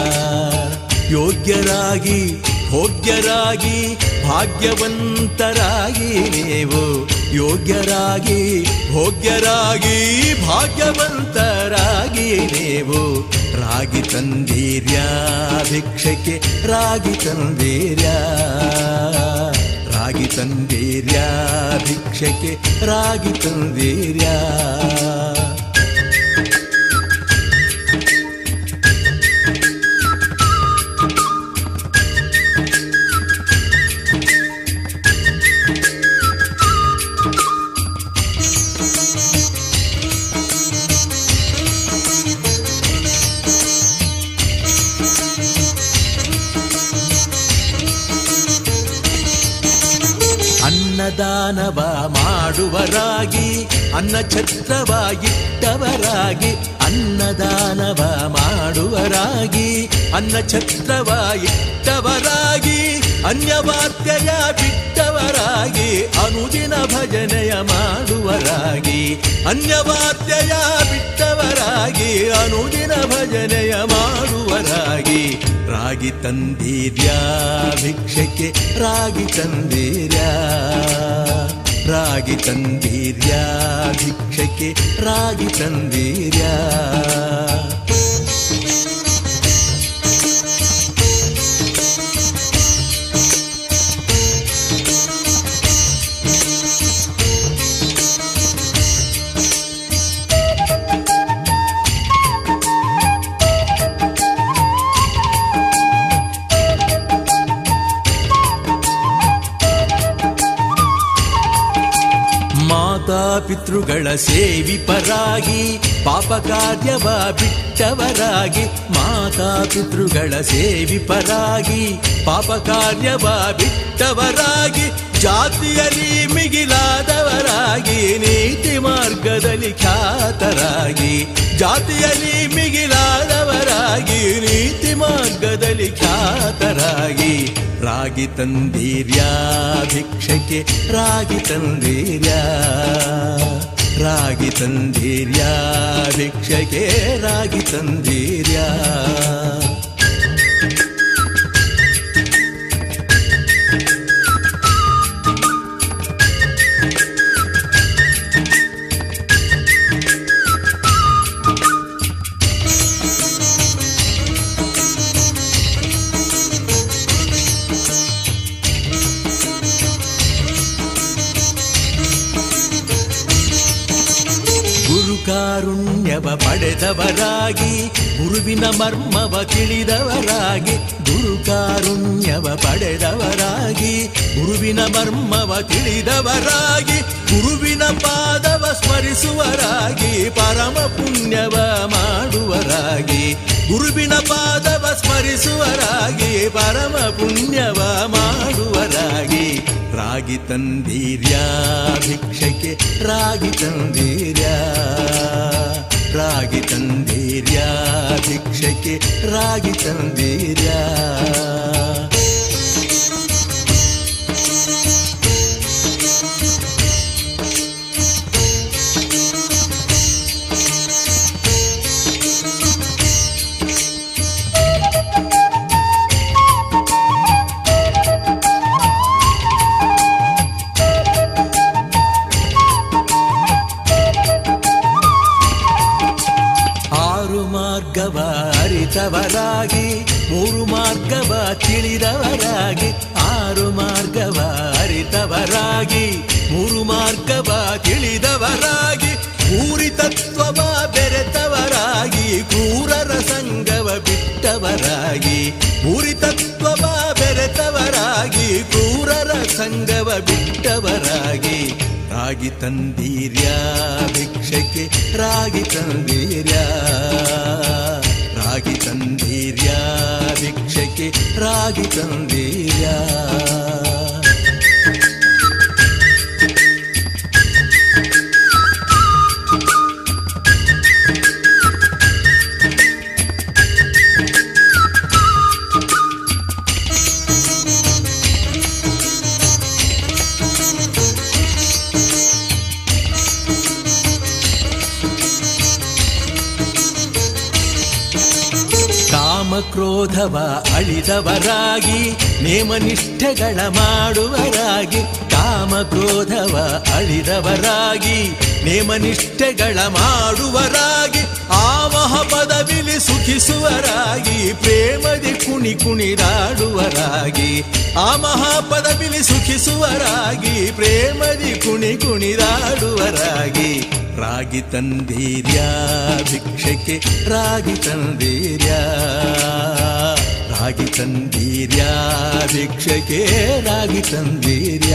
ಯೋಗ್ಯರಾಗಿ ಭೋಗ್ಯರಾಗಿ ಭಾಗ್ಯವಂತರಾಗಿ ನೀವು ಯೋಗ್ಯರಾಗಿ ಭೋಗ್ಯರಾಗಿ ಭಾಗ್ಯವಂತರಾಗಿ ನೀವು ರಾಗಿ ತಂದೀರ್ಯಾ ಭಿಕ್ಷಕ್ಕೆ ರಾಗಿ ತಂದೀರ್ಯಾ ರಾಗಿ ತಂದೀರ್ಯಾ ಭಿಕ್ಷಕ್ಕೆ ರಾಗಿ ತಂದೀರ್ಯಾ ಅನ್ನದಾನವ ಮಾಡುವರಾಗಿ ಅನ್ನ ಛತ್ರವಾಗಿಟ್ಟವರಾಗಿ ಅನ್ನದಾನವ ಮಾಡುವರಾಗಿ ಅನ್ನ ಛತ್ರವಾಗಿಟ್ಟವರಾಗಿ ಅನ್ಯವಾದ್ಯಯ ಬಿಟ್ಟವರಾಗಿ ಅನುದಿನ ಭಜನೆಯ ಮಾಡುವರಾಗಿ ಅನ್ಯವಾದ್ಯಯ ಬಿಟ್ಟವರಾಗಿ ಅನುದಿನ ಭಜನೆಯ ಮಾಡುವರಾಗಿ ರಾಗಿ ತಂದೀರ್ಯಾ ಭಿಕ್ಷಕ್ಕೆ ರಾಗಿ ತಂದೀರ್ಯಾ ರಾಗಿ ತಂದೀರ್ಯಾ ಭಿಕ್ಷಕ್ಕೆ ರಾಗಿ ತಂದೀರ್ಯಾ ಮಾತಾ ಪಿತೃಗಳ ಸೇವಿಪರಾಗಿ ಪಾಪ ಕಾರ್ಯವ ಬಿಟ್ಟವರಾಗಿ ಮಾತಾ ಪಿತೃಗಳ ಸೇವಿಪರಾಗಿ ಪಾಪ ಕಾರ್ಯವ ಬಿಟ್ಟವರಾಗಿ ಜಾತಿಯಲ್ಲಿ ಮಿಗಿಲಾದವರಾಗಿ ನೀತಿ ಮಾರ್ಗದಲ್ಲಿ ಖ್ಯಾತರಾಗಿ ಜಾತಿಯಲ್ಲಿ ಮಿಗಿಲಾದವರಾಗಿ ನೀತಿ ಮಾರ್ಗದಲ್ಲಿ ಖ್ಯಾತರಾಗಿ ರಾಗಿ ತಂದೀರ್ಯಾ ಭಿಕ್ಷಕ್ಕೆ ರಾಗಿ ತಂದೀರ್ಯಾ ರಾಗಿ ತಂದೀರ್ಯಾ ಭಿಕ್ಷಕ್ಕೆ ರಾಗಿ ತಂದೀರ್ಯಾ ಗುರುಕಾರುಣ್ಯವ ಪಡೆದವರಾಗಿ ಗುರುವಿನ ಮರ್ಮವ ತಿಳಿದವರಾಗಿ ಗುರುಕಾರುಣ್ಯವ ಪಡೆದವರಾಗಿ ಗುರುವಿನ ಮರ್ಮವ ತಿಳಿದವರಾಗಿ ಗುರುವಿನ ಪಾದವ ಸ್ಮರಿಸುವರಾಗಿ ಪರಮ ಪುಣ್ಯವ ಮಾಡುವರಾಗಿ ಗುರುವಿನ ಪಾದವ ಸ್ಮರಿಸುವರಾಗಿ ಪರಮ ಪುಣ್ಯವ ಮಾಡುವರಾಗಿ ರಾಗಿ ತಂದೀರ್ಯಾ ಭಿಕ್ಷಕ್ಕೆ ರಾಗಿ ತಂದೀರ್ಯಾ ರಾಗಿ ತಂದೀರ್ಯಾ ಭಿಕ್ಷಕ್ಕೆ ರಾಗಿ ತಂದೀರ್ಯಾ ಆರು ಮಾರ್ಗವ ಅರಿತವರಾಗಿ ಮೂರು ಮಾರ್ಗವ ತಿಳಿದವರಾಗಿ ಆರು ಮಾರ್ಗವ ಅರಿತವರಾಗಿ ಮೂರು ಮಾರ್ಗವ ತಿಳಿದವರಾಗಿ ಊರಿ ತತ್ವವ ಬೆರೆತವರಾಗಿ ಕ್ರೂರರ ಸಂಗವ ಬಿಟ್ಟವರಾಗಿ ಊರಿ ತತ್ವವ ಬೆರೆತವರಾಗಿ ಕ್ರೂರರ ಸಂಗವ ಬಿಟ್ಟವರಾಗಿ ರಾಗಿ ತಂದೀರ್ಯಾ ಭಿಕ್ಷಕ್ಕೆ ರಾಗಿ ತಂದೀರ್ಯಾ ರಾಗಿ ತಂದೀರ್ಯಾ ಭಿಕ್ಷಕ್ಕೆ ರಾಗಿ ತಂದೀರ್ಯಾ ಕಾಮಕ್ರೋಧವ ಅಳಿದವರಾಗಿ ನೇಮನಿಷ್ಠೆಗಳ ಮಾಡುವರಾಗಿ ಕಾಮಕ್ರೋಧವ ಅಳಿದವರಾಗಿ ನೇಮನಿಷ್ಠೆಗಳ ಮಾಡುವರಾಗಿ ಆವಹ ಪದವಿಲಿ ಸುಖಿಸುವರಾಗಿ ಪ್ರೇಮದಿ ಕುಣಿ ಕುಣಿದಾಡುವರಾಗಿ ಆ ಮಹಾಪದವಿಲಿ ಸುಖಿಸುವರಾಗಿ ಪ್ರೇಮದಿ ಕುಣಿ ಕುಣಿದಾಡುವರಾಗಿ ರಾಗಿ ತಂದೀರ್ಯ ಭಿಕ್ಷಕ್ಕೆ ರಾಗಿ ತಂದೀರ್ಯ ರಾಗಿ ತಂದೀರ್ಯ ಭಿಕ್ಷಕ್ಕೆ ರಾಗಿ ತಂದೀರ್ಯ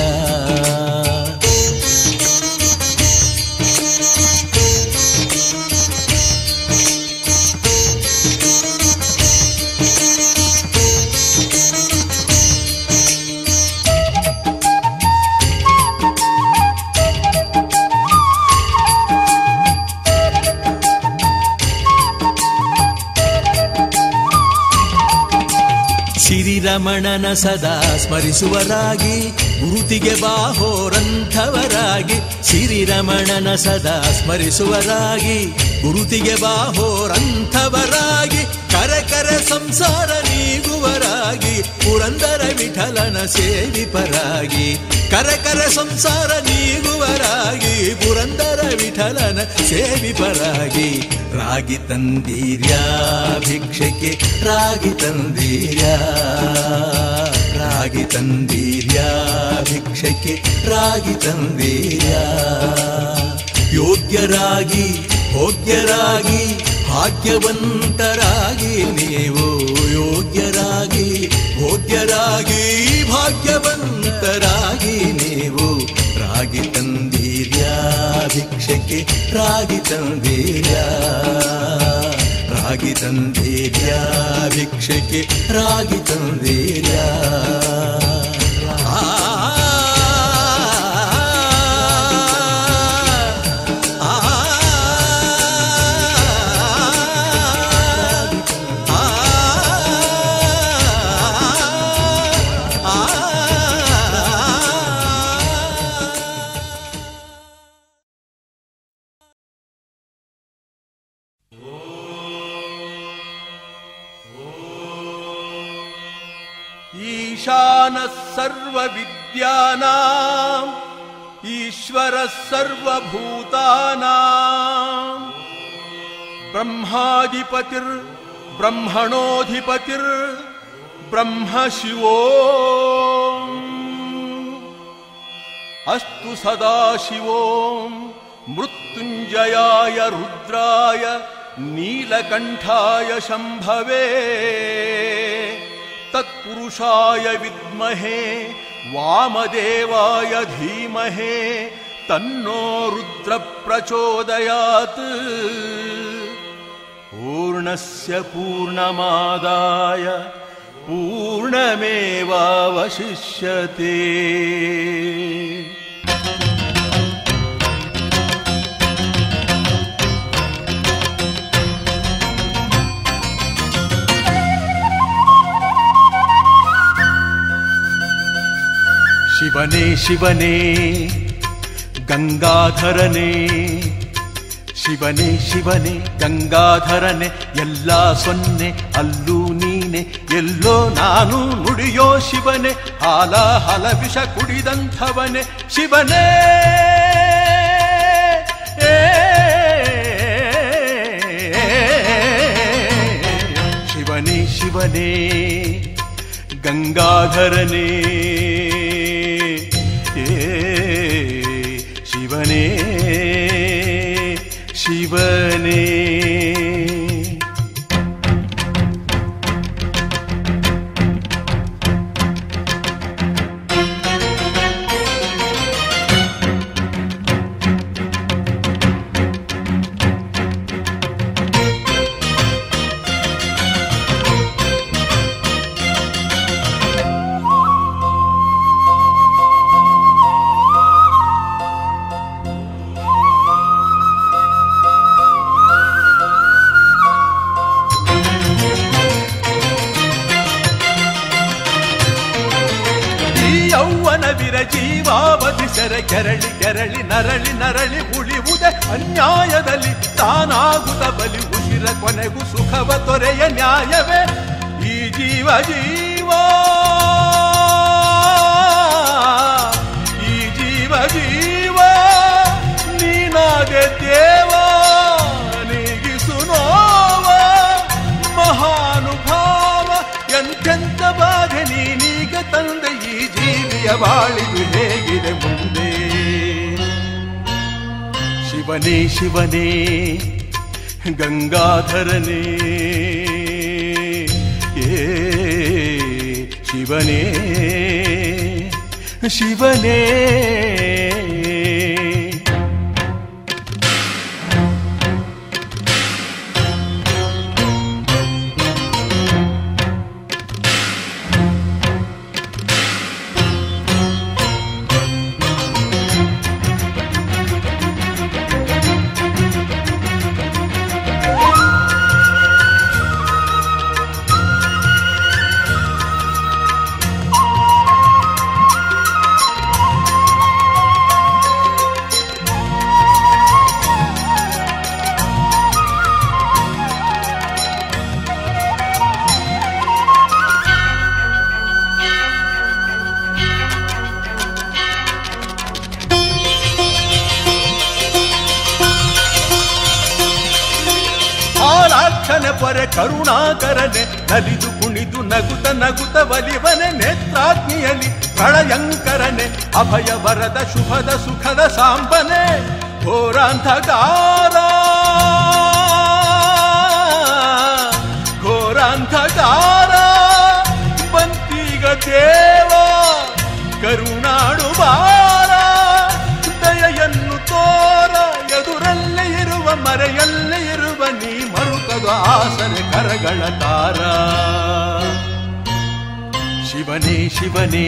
ಶ್ರೀರಮಣನ ಸದಾ ಸ್ಮರಿಸುವರಾಗಿ ಗುರುತಿಗೆ ಬಾಹೋರಂಥವರಾಗಿ ಶ್ರೀರಮಣನ ಸದಾ ಸ್ಮರಿಸುವರಾಗಿ ಗುರುತಿಗೆ ಬಾಹೋರಂಥವರಾಗಿ ಕರೆ ಕರೆ ಸಂಸಾರ ನೀಗುವರಾಗಿ ಪುರಂದರ ವಿಠಲನ ಸೇವಿಪರಾಗಿ ಕರೆ ಕರೆ ಸಂಸಾರ ನೀಗುವರಾಗಿ ಪುರಂದರ ವಿಠಲನ ಸೇವಿಪರಾಗಿ ರಾಗಿ ತಂದೀರ್ಯ ಭಿಕ್ಷಕ್ಕೆ ರಾಗಿ ತಂದೀರ್ಯ ರಾಗಿ ತಂದೀರ್ಯ ಭಿಕ್ಷಕ್ಕೆ ರಾಗಿ ತಂದೀರ್ಯ ಯೋಗ್ಯರಾಗಿ ಭೋಗ್ಯರಾಗಿ ಭಾಗ್ಯವಂತರಾಗಿ ನೀವು ಯೋಗ್ಯರಾಗಿ ಭೋಗ್ಯರಾಗಿ ಭಾಗ್ಯವಂತರಾಗಿ ನೀವು ರಾಗಿ ತಂದೀರ್ಯ ಭಿಕ್ಷಕ್ಕೆ ರಾಗಿ ತಂದೀರ್ಯ ರಾಗಿ ತಂದೀರ್ಯ ಭಿಕ್ಷಕ್ಕೆ ರಾಗಿ ತಂದೀರ್ಯ ईशानः सर्वविद्यानाम् ईश्वरः सर्वभूतानाम् ब्रह्माधिपतिर्ब्रह्मणोऽधिपतिर् ब्रह्म शिवो अस्तु सदाशिवो मृत्युञ्जयाय रुद्राय नीलकण्ठाय शम्भवे तत्पुरुषाय विद्महे वामदेवाय धीमहे तन्नो रुद्रप्रचोदयात् पूर्णस्य पूर्णमादाय पूर्णमेवावशिष्यते ಶಿವನೇ ಶಿವನೇ ಗಂಗಾಧರನೇ ಶಿವನೇ ಶಿವನೇ ಗಂಗಾಧರನೆ ಎಲ್ಲ ಸೊನ್ನೆ ಅಲ್ಲೂ ನೀನೆ ಎಲ್ಲೋ ನಾನು ನುಡಿಯೋ ಶಿವನೇ ಹಾಲ ಹಲ ವಿಷ ಕುಡಿದಂಥವನೇ ಶಿವನೇ ಏ, ಶಿವನೇ ಶಿವನೇ ಗಂಗಾಧರನೇ ಏ, ಶಿವನೇ ಶಿವನೇ ಈ ಯೌವನ ವಿರ ಜೀವಾವಧಿ ಸೆರೆ ಕೆರಳಿ ಕೆರಳಿ ನರಳಿ ನರಳಿ ಉಳಿವುದೇ ಅನ್ಯಾಯದಲ್ಲಿ ತಾನಾಗುತ್ತ ಬಲಿ ಉಸಿರ ಕೊನೆಗೂ ಸುಖವ ತೊರೆಯ ನ್ಯಾಯವೇ ಜೀವ ಈ ಜೀವ ಜೀವ ನೀನಾಗೆ ದೇವ ನೀಗಿಸು ನೋವ ಮಹಾನುಭಾವ ಎಂತೆಂತ ಬಾಧೆ ನೀನೀಗ ತಂದೆ ಈ ಜೀವಿಯ ಬಾಳಿದು ಹೇಗಿದೆ ಮುಂದೆ ಶಿವನೇ ಶಿವನೇ ಗಂಗಾಧರನೇ ಏ ಶಿವನೇ ಶಿವನೇ ಆರಾಕ್ಷನೆ ಪೊರೆ ಕರುಣಾಕರನೆ ನಲಿದು ಕುಣಿದು ನಗುತ ನಗುತ ಬಲಿವನೆ ನೇತ್ರಾಗ್ನಿಯಲಿ ಪ್ರಳಯಂಕರನೆ ಅಭಯ ವರದ ಶುಭದ ಸುಖದ ಸಾಂಬನೆ ಘೋರಾಂಧಕಾರ ಘೋರಾಂಧಕಾರ ಬಂತೀಗ ದೇವ ಕರುಣಾಡು ಬಾರ ದಯೆಯನ್ನು ತೋರ ಎದುರಲ್ಲೇ ಇರುವ ಮರೆಯಲ್ಲೇ ಇರುವ ನೀ ಮರುಕದ ಆಸನೆ ಕರಗಳ ತಾರ ಶಿವನೇ ಶಿವನೇ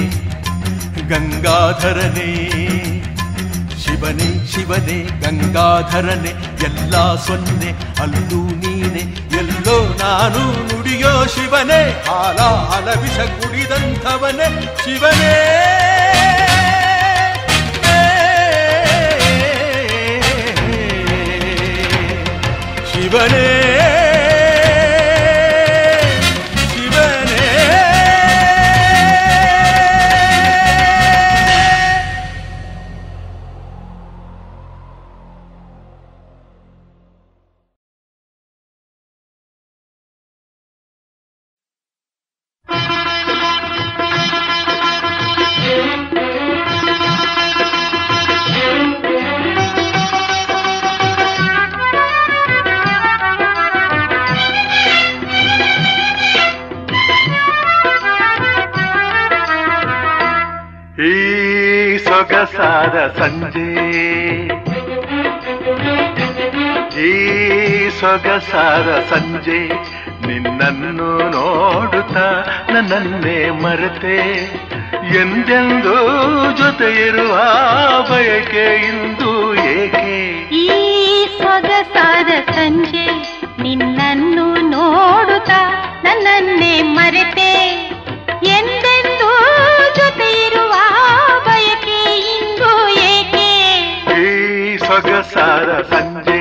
ಗಂಗಾಧರನೇ ಶಿವನೇ ಶಿವನೇ ಗಂಗಾಧರನೆ ಎಲ್ಲ ಸೊನ್ನೆ ಅಲ್ಲೂ ನೀನೆ ಎಲ್ಲೋ ನಾನು ನುಡಿಯೋ ಶಿವನೇ ಹಾಲ ಹಲವಿಷ ಕುಡಿದಂಥವನೇ ಶಿವನೇ ಶಿವನೇ ಶಿವನೇ ಈ ಸೊಗಸಾದ ಸಂಜೆ ಈ ಸೊಗಸಾದ ಸಂಜೆ ನಿನ್ನನ್ನು ನೋಡುತ್ತಾ ನನ್ನನ್ನೇ ಮರೆತೆ ಎಂದೆಂದೂ ಜೊತೆ ಇರುವ ಬಯಕೆ ಇಂದು ಏಕೆ ಈ ಸೊಗಸಾದ ಸಂಜೆ ನಿನ್ನನ್ನು ನೋಡುತ್ತಾ ನನ್ನನ್ನೇ ಮರೆತೆ ಎಂದೆಂದೂ ಜೊತೆ ಇರುವ ಬಯಕೆ ಇಂದು ಏಕೆ ಈ ಸೊಗಸಾದ ಸಂಜೆ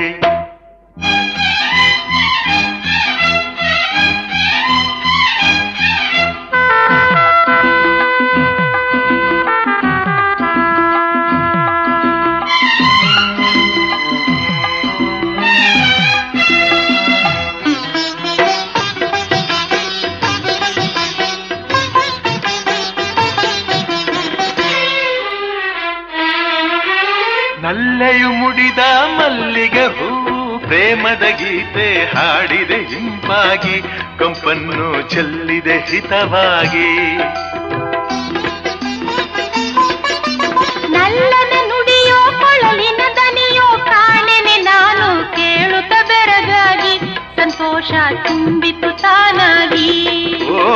ನಲ್ಲೆಯು ಮುಡಿದ ಮಲ್ಲಿಗೆ ಹೂ ಪ್ರೇಮದ ಗೀತೆ ಹಾಡಿದೆ ಹಿಂಪಾಗಿ ಕಂಪನ್ನು ಚೆಲ್ಲಿದೆ ಹಿತವಾಗಿ ನಲ್ಲನ ನುಡಿಯೋ ಕೊಳಲಿನ ದನಿಯೋ ಕಾಣೆನೆ ನಾನು ಕೇಳುತ್ತ ಬೆರಗಾಗಿ ಸಂತೋಷ ತುಂಬಿತು ತಾನಾಗಿ ಓ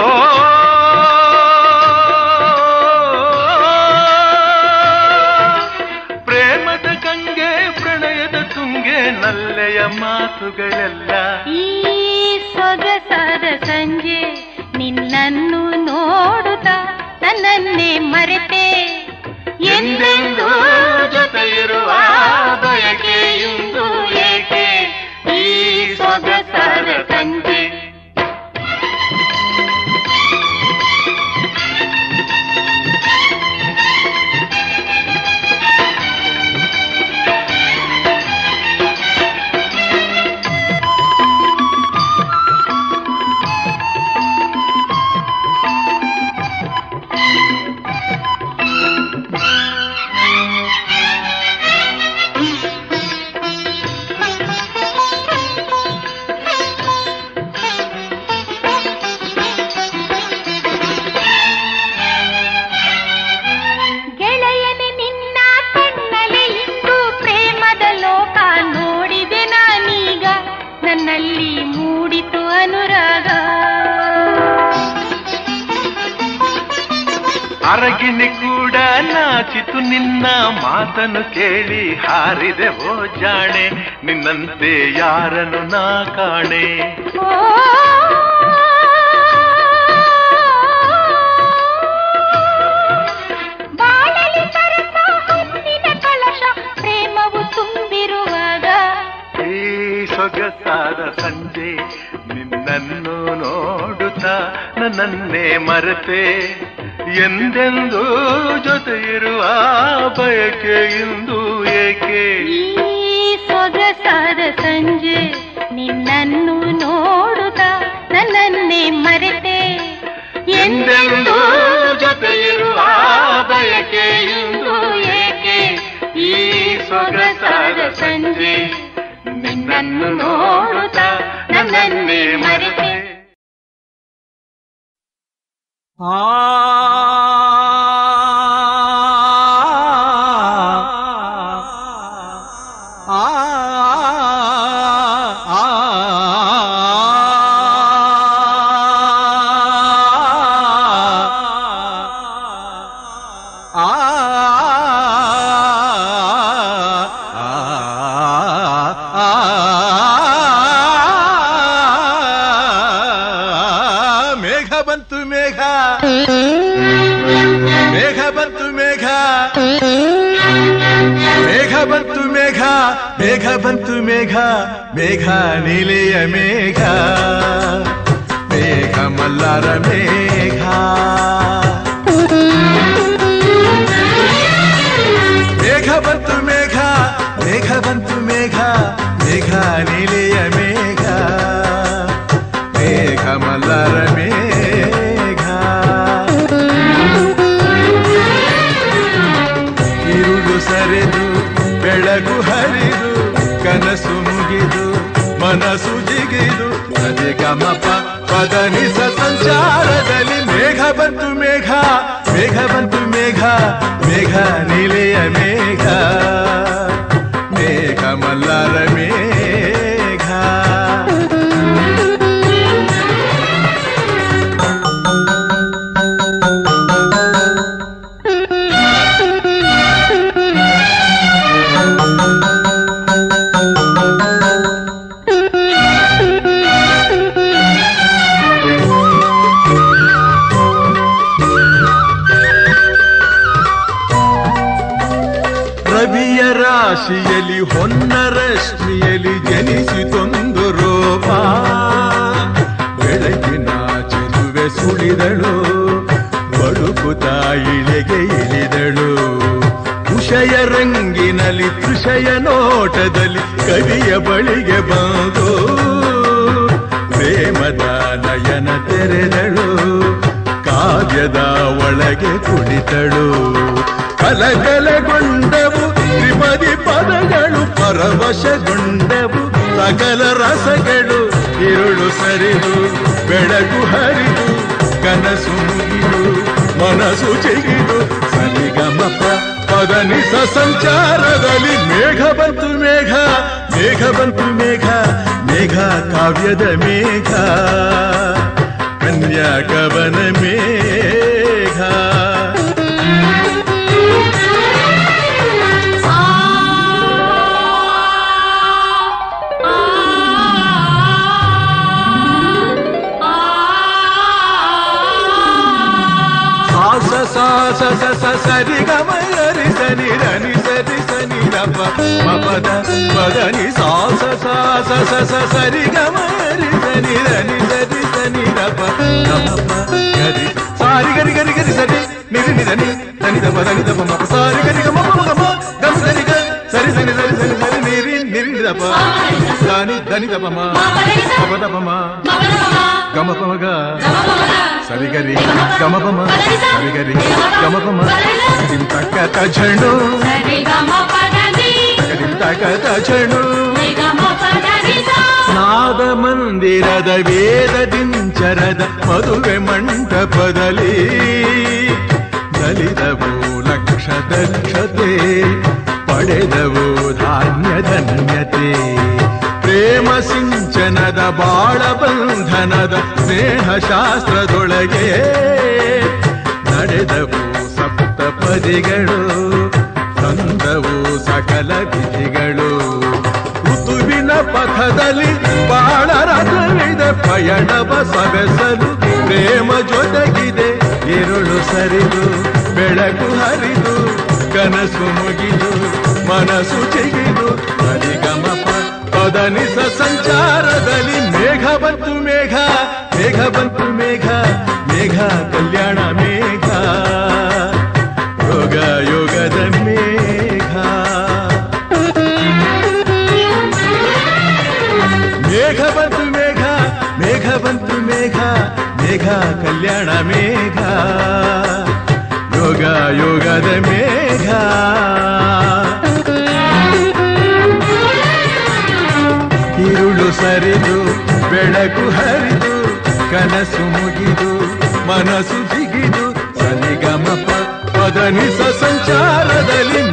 ಪ್ರೇಮದ ಗಂಗೆ ಪ್ರಣಯದ ತುಂಗೆ ನಲ್ಲೆಯ ಮಾತುಗಳೆಲ್ಲ ಈ ಸೊಗಸಾದ ಸಂಜೆ ನಿನ್ನನ್ನು ನೋಡುತ್ತಾ ನನ್ನನ್ನೇ ಮರೆತೆ ಎಂದೆಂದೂ ಜೊತೆ ಇರುವ ಬಯಕೆ ಇಂದು ಏಕೆ ಈ ಸೊಗಸಾದ ಸಂಜೆ ಅರಗಿನಿ ಕೂಡ ನಾಚಿತು ನಿನ್ನ ಮಾತನ್ನು ಕೇಳಿ ಹಾರಿದೆ ಓ ಜಾಣೆ ನಿನ್ನಂತೆ ಯಾರನ್ನು ನಾ ಕಾಣೆ ಬಾಳಲಿ ಸರಸ ಹೊನ್ನಿನ ಕಳಶ ಪ್ರೇಮವು ತುಂಬಿರುವಾಗ ಈ ಸೊಗಸಾದ ಸಂಜೆ ನಿನ್ನನ್ನು ನೋಡುತ್ತಾ ನನ್ನನ್ನೇ ಮರೆತೆ ಎಂದೆಂದೂ ಜೊತೆ ಇರುವ ಬಯಕೆ ಇಂದು ಏಕೆ ಈ ಸೊಗಸಾದ ಸಂಜೆ ನಿನ್ನನ್ನು ನೋಡುತ್ತ ನನ್ನನ್ನೇ ಮರೆತೆ ಎಂದೆಂದೂ ಜೊತೆ ಇರುವ ಬಯಕೆ ಇಂದು ಏಕೆ ಈ ಸೊಗಸಾದ ಸಂಜೆ ನಿನ್ನನ್ನು ನೋಡುತ್ತಾ ನನ್ನನ್ನೇ ಮರೆತೆ ಆ ಮೇಘ ಬಂತು ಮೇಘ ಮೇಘ ಬಂತು ಮೇಘ ಮೇಘ ಬಂತು ಮೇಘ ಮೇಘ ಬಂತು ಮೇಘ ಮೇಘ ನೀಲೆಯ ಮೇಘ ಮೇಘ ಮಲ್ಲರ ಮೇಘ ಮೇಘ ಬಂತು ಮೇಘ ಮೇಘ ಬಂತು ಮೇಘ ಮೇಘ ನೀಲೆಯ ಮೇಘ ಮೇಘ ಮಲ್ಲರ ಮೇಘ ಇರುಳು ಸರಿದು ಬೆಳಗು ಹರಿದು ಕನಸು ಮುಗಿದು ಮನಸ್ಸು ಜಿಗಿದು ಅದೇ ಗಮಪ ಪದನಿಸ ಸಂಚಾರದಲ್ಲಿ ಮೇಘ ಬಂತು ಮೇಘ ಮೇಘ ಬಂತು ಮೇಘ ಮೇಘ ನೀಲೆಯ ಮೇಘ ಮೇಘ ಮಲ್ಲರ ಮೇಘ ರವಿಯ ರಾಶಿಯಲ್ಲಿ ಹೊನ್ನ ರಶ್ಮಿಯಲ್ಲಿ ಜನಿಸಿತೊಂದು ರೂಪ ಬೆಳಗಿನ ಚೆಲುವೆ ಸುಳಿದಳು ಬಡುಕುತ ಇಳೆಗೆ ಇಳಿದಳು ಉಷಯ ರಂಗಿನಲ್ಲಿ ತೃಷಯ ನೋಟದಲ್ಲಿ ಕವಿಯ ಬಳಿಗೆ ಬಂದು ಪ್ರೇಮದ ನಯನ ತೆರೆದಳು ಕಾವ್ಯದ ಒಳಗೆ ಕುಳಿತಳು ಕಲಕಲಗೊಂಡವು ತ್ರಿಪದಿ ಪದಗಳು ಪರವಶಗೊಂಡವು ಸಕಲ ರಸಗಳು ഇരുಳು ಸರಿದು ಬೆಳಕು ಹರಿದು ಕನಸು ಮುಗಿದು ಮನಸ್ಸು ಚಿಗಿದು ಸರಿಗಮಪ ಪದನಿಸ ಸಂಚಾರದಲ್ಲಿ ಮೇಘ ಬಂತು ಮೇಘ ಮೇಘ ಬಂತು ಮೇಘ ಮೇಘ ಕಾವ್ಯದ ಮೇಘ ಕನ್ಯಾ ಕವನ ಮೇಘ ಸಾಸ ಸಾಸ ಸ ಸ ಸರಿ ಗಮರಿ ಸನಿ ರನಿ ಸರಿ ಸನಿ ರಪ ಮಪದ ಪದನಿ ಸಾಸ ಸಾಸ ಸ ಸ ಸರಿ ಗಮರಿ ಸನಿ ರನಿ ಸರಿ ಸನಿ ರಪ ಗಮಪ ಗರಿ ಸಾರಿ ಗರಿ ಗರಿ ಗರಿ ಸರಿ ನಿರಿ ನಿರನಿ ಧನಿ ದಪ ಧನಿ ದಪ ಮಪ ಸಾರಿ ಗರಿ ಗಮ ಮಮ ಗಮ ಗಮ ಸರಿ ಗ ಸರಿ ಸರಿ ಸರಿ ಸರಿ ಸರಿ ನಿರಿ ನಿರಿ ದಪ ದಾನಿ ಧನಿ ದಪ ಮ ಮಪ ದಪ ಮ ಗಮ ಪಮ ಗ ಸರಿಗರಿ ಗಮಪಮ ಸರಿಗರಿ ಗಮಪಮ ಕಿಂ ತಕ್ಕ ಝಣು ಕಿಂ ತಕ್ಕ ಝಣು ನಾದ ಮಂದಿರದ ವೇದ ದಿಂಚರದ ಮದುವೆ ಮಂಟಪದಲ್ಲಿ ನಲಿದವು ಲಕ್ಷ ದಕ್ಷತೆ ಪಡೆದವು ಧಾನ್ಯ ಧನ್ಯತೆ ಪ್ರೇಮ ಸಿಂಚನದ ಬಾಳ ಬಂಧನದ ಸ್ನೇಹ ಶಾಸ್ತ್ರದೊಳಗೆ ನಡೆದವು ಬದಿಗಳು ತಂದವು ಸಕಲ ವಿಧಿಗಳು ಋತುವಿನ ಪಥದಲ್ಲಿ ಬಾಳ ರಥವಿದೆ ಪಯಣವ ಸವೆಸಲು ಪ್ರೇಮ ಜೊತೆಗಿದೆ ഇരുಳು ಸರಿದು ಬೆಳಕು ಹರಿದು ಕನಸು ಮುಗಿದು ಮನಸ್ಸು ಚಿಗಿದು ಅಧಿಗಮಪ ಪದನಿಸ ಸಂಚಾರದಲ್ಲಿ ಮೇಘ ಬಂತು ಮೇಘ ಮೇಘ ಬಂತು ಮೇಘ ಮೇಘ ಕಲ್ಯಾಣ ಮೇಘ ಯೋಗ ಯೋಗದ ಮೇಘ ಮೇಘ ಬಂತು ಮೇಘ ಮೇಘ ಬಂತು ಮೇಘ ಮೇಘ ಕಲ್ಯಾಣ ಮೇಘ ಯೋಗ ಯೋಗದ ಮೇಘ ഇരുಳು ಸರಿದು ಬೆಳಕು ಹರಿದು ಕನಸು ಮುಗಿದು ಮನಸ್ಸು ಜಿಗಿದು ಸನಿಗಮಪ ಪದನಿಸ ಸಂಚಾರದಲ್ಲಿ